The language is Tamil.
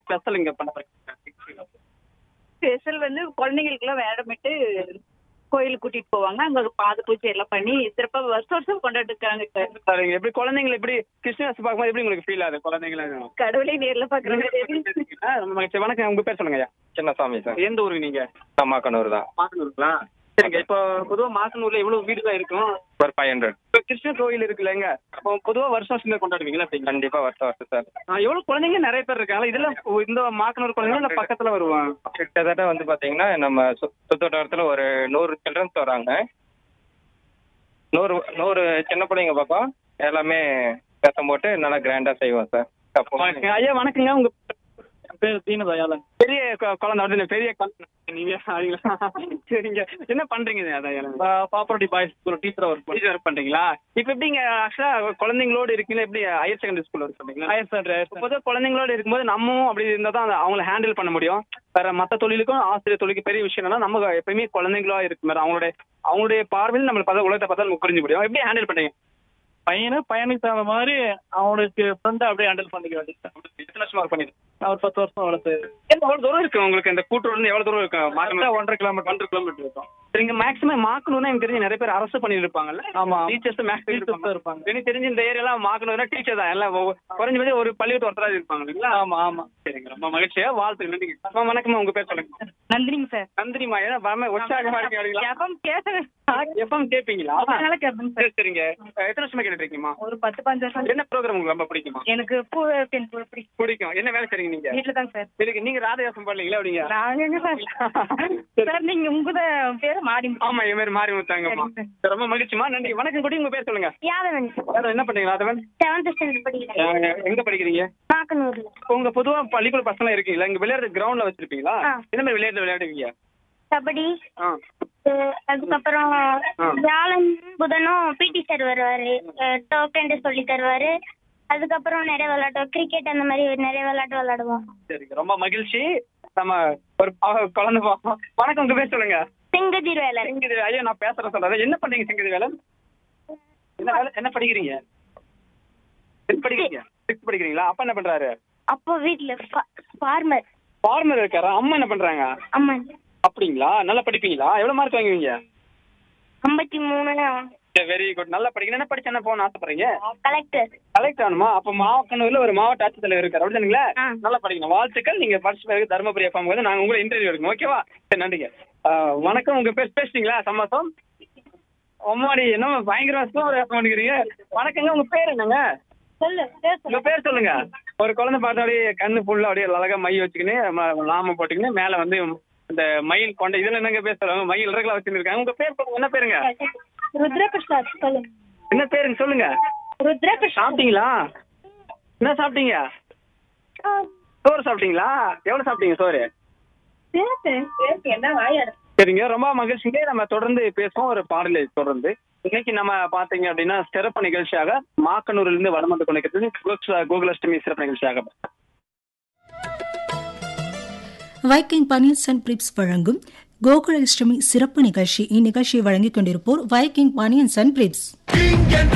ஸ்பெஷல் இங்க பண்ண போறீங்க ஸ்பெஷல் வந்து குழந்தைங்களுக்குலாம் வேடமிட்டு கோயிலுக்கு கூட்டிட்டு போவாங்க அங்க ஒரு பாத பூஜை எல்லாம் பண்ணி சிறப்பா வருஷம் வருஷம் கொண்டாட்டு இருக்காங்க சார் சரிங்க எப்படி குழந்தைங்களை எப்படி கிறிஸ்டியன்ஸ் பார்க்கும்போது எப்படி உங்களுக்கு ஃபீல் ஆகுது குழந்தைங்களை கடவுளே நேர்ல பாக்குற மாதிரி ஆ, ரொம்ப மகிழ்ச்சி வணக்கம் உங்க பேர் சொல்லுங்க ஐயா சின்னசாமி சார் எந்த ஊரு நீங்க அம்மாக்கனூர் தான் மாசனூருங்களா சரிங்க இப்போ பொதுவா மாசனூர்ல எவ்வளவு வீடுகள் இருக்கும் ஒரு ஃபைவ் ஹண்ட்ரட் இப்போ கிருஷ்ணர் கோயில் இருக்குல்லங்க அப்போ பொதுவா வருஷம் வருஷம் கொண்டாடுவீங்களா அப்படிங்க கண்டிப்பா வருஷம் வருஷம் சார் எவ்வளவு குழந்தைங்க நிறைய பேர் இருக்காங்களா இதெல்லாம் இந்த மாக்கனூர் குழந்தைங்க இல்ல பக்கத்துல வருவாங்க கிட்டத்தட்ட வந்து பாத்தீங்கன்னா நம்ம சு- சுத்தோட்டத்துல ஒரு நூறு சில்ட்ரன்ஸ் வராங்க நூறு நூறு சின்ன பிள்ளைங்க பக்கம் எல்லாமே ரசம் போட்டு நல்லா கிராண்டா செய்வோம் சார் அப்போ வணக்கம். ஐயா வணக்கங்க உங்க பேர் தீனதயாளன் பெரிய கொ- குழந்தை வந்து பெரிய குழந்தை நீங்க அப்படிங்களா சரிங்க என்ன பண்றீங்க அதான் Papparatti boys school teacher work teacher work பண்றீங்களா இப்போ எப்படிங்க ஆக்சுவலா குழந்தைங்களோடு இருக்கீங்களா எப்படி ஹையர் செகண்டரி ஸ்கூல் ஒர்க் பண்றீங்களா ஹையர் செகண்டரி பொதுவாக குழந்தைங்களோடு இருக்கும்போது நம்மவும் அப்படி இருந்தா தான் அதை அவங்கள ஹேண்டில் பண்ண முடியும் வேற மற்ற தொழிலுக்கும் ஆசிரியர் தொழிலுக்கு பெரிய விஷயம் என்னன்னா நம்ம எப்பயுமே குழந்தைங்களா இருக்கு மாதிரி அவங்களுடைய அவங்களுடைய பார்வையில் நம்மளை பார்த்தா உலகத்தை பார்த்தா நமக்கு புரிஞ்சு முடியும் எப்படி ஹேண்டில் பண்றீங்க பையனை பையனுக்கு தகுந்த மாதிரி அவனுக்கு ஃப்ரெண்டை அப்படியே ஹேண்டில் பண்ணிக்க வேண்டியது எத்தனை வருஷமா ஒர்க் பண்ணிட்டு நான் ஒரு பத்து வருஷம் வளர்த்து எவ்வளவு தூரம் இருக்கு உங்களுக்கு இந்த கூட்டுறவு எவ்வளவு தூரம் இருக்கு மார்க்கெட் ஒன்றரை கிலோமீட்டர் ஒன்றரை கிலோமீட்டர் இருக்கும் சரிங்க மேக்ஸிமம் மாக்கணும்னா எனக்கு தெரிஞ்சு நிறைய பேர் அரசு பண்ணிருப்பாங்கல்ல ஆமா. டீச்சர்ஸ் மேக்ஸ் Teachers இருப்பாங்க இருப்பாங்க. எனக்கு தெரிஞ்சு இந்த ஏரியால மாக்கணும்னா டீச்சர் தான் எல்லாம் ஒவ்வொரு- குறைஞ்சபட்சம் ஒரு பள்ளிக்கூட ஒருத்தராக இருப்பாங்க இல்லைங்களா ஆமா ஆமா சரிங்க ரொம்ப மகிழ்ச்சியா வாழ்த்து நன்றிங்க அம்மா வணக்கம்மா உங்க பேர் சொல்லுங்க நன்றிங்க சார் நந்திரிமா ஏன்னா வர உற்சாகமா இருக்கீங்க அப்படிங்களா எப்பவும் கேட்கறேன் எஃப்எம் கேட்பீங்களா அதனால கேட்பேங்க சார் சரி சரிங்க அஹ் எத்தனை வருஷமா கேட்டுட்டு இருக்கீங்கம்மா ஒரு பத்து பஞ்சு வருஷம் என்ன ப்ரோக்ராம் உங்களுக்கு ரொம்ப பிடிக்குமா எனக்கு பூ பெண் பூ பிடிக்கும் பிடிக்கும் என்ன வேலை செய்றீங்க நீங்க வீட்டுல தாங்க சார் இதுக்கு நீங்க ராதயாசம் பண்ணலீங்களா அப்படிங்க நாங்க எங்க சார் சார் நீங்க உங்க பேரு மாடி ஆமா என் பேர் மாறி முத்தாங்கம்மா சரிங்க சரி, ரொம்ப மகிழ்ச்சிமா நன்றி வணக்கம் கூடி உங்க பேர் சொல்லுங்க யாதவன் வேற என்ன பண்றீங்க ராதவன் செவன்த் ஸ்டாண்டர்ட் படிக்கிறேன் அஹ் எங்க படிக்கிறீங்க நாக்கனூர்ல உங்க பொதுவா பள்ளிக்கூட பசங்க இருக்கீங்களா இங்க விளையாடுற கிரவுண்ட்ல வச்சிருப்பீங்களா ஆ. என்ன மாதிரி விளையாட்டு விளையாடுவீங்க கபடி ஆ அஹ் அதுக்கப்புறம் வியாழன் புதனும் பிடி சார் வருவாரு டோக்கன் சொல்லி தருவாரு அதுக்கப்புறம் நிறைய விளையாட்டு கிரிக்கெட் அந்த மாதிரி நிறைய விளையாட்டு விளையாடுவோம் சரிங்க ரொம்ப மகிழ்ச்சி நம்ம ஒரு பா- குழந்தை பார்ப்போம் வணக்கம் உங்க பேர் சொல்லுங்க செங்கதிர் வேலன் செங்கதி ஐயா நான் பேசுறேன் சொல்றேன் என்ன பண்றீங்க செங்கதி வேலன் என்ன வேலை என்ன படிக்கிறீங்க சிக்ஸ் படிக்கிறீங்க சிக்ஸ் படிக்கிறீங்களா அப்பா என்ன பண்றாரு அப்போ வீட்டுல ஃபார்மர் ஃபார்மர் இருக்காரா அம்மா என்ன பண்றாங்க அம்மா அப்படிங்களா நல்லா படிப்பீங்களா எவ்வளவு மார்க் வாங்குவீங்க ஐம்பத்தி மூணு வெரி குட் நல்லா படிக்கணும் என்ன படிச்சு என்ன போகணும்னு ஆசைப்படுறீங்க கலெக்டர் கலெக்ட் ஆகணுமா அப்ப மாவட்டூர்ல ஒரு மாவட்ட ஆட்சித்தலைவர் இருக்காரு அப்படிதானுங்களா ஆ. நல்லா படிக்கணும் வாழ்த்துக்கள் நீங்க படிச்ச பிறகு தர்மபுரி எஃப்எம் வந்து நாங்க உங்களை இன்டர்வியூ எடுக்கணும் ஓகேவா சரி நன்றிங்க ஆ, வணக்கம் உங்க பேர் பேசுறீங்களா சம்மதம் அம்மாடி என்ன பயங்கரமா சூப்பர் எஃப்எம் பண்ணிக்கிறீங்க வணக்கங்க உங்க பேர் என்னங்க சொல்லு உங்க பேர் சொல்லுங்க ஒரு குழந்தை பார்த்தா அப்படியே கண்ணு ஃபுல்லா அப்படியே அழகா மை வச்சுக்கின்னு ம- நாம போட்டுக்கின்னு மேல வந்து இந்த மயில் கொண்ட இதுல என்னங்க பேர் சொல்லுவாங்க மயில் இறகுல வச்சுருக்காங்க உங்க பேர் சொல்லுங்க என்ன பேருங்க ருத்ரபிரசாத் சொல்லுங்க என்ன பேருங்க சொல்லுங்க ருத்ரபிரசாத் சாப்பிட்டீங்களா என்ன சாப்பிட்டீங்க சோறு சாப்பிட்டீங்களா எவ்வளவு சாப்பிட்டீங்க சோறு என்ன வாயாடு சரிங்க ரொம்ப மகிழ்ச்சிங்க நம்ம தொடர்ந்து பேசுவோம் ஒரு பாடலை தொடர்ந்து இன்னைக்கு நம்ம பாத்தீங்க அப்படின்னா சிறப்பு நிகழ்ச்சியாக மாக்கனூர்ல இருந்து வடம் வந்து கொண்டிருக்கிறது கோகுலாஷ்டமி சிறப்பு நிகழ்ச்சியாக வைக்கிங் பனியன்ஸ் பிரிப்ஸ் வழங்கும் கோகுலாஷ்டமி சிறப்பு நிகழ்ச்சி இந்நிகழ்ச்சியை வழங்கிக் கொண்டிருப்போர் Viking banians and briefs king என்ற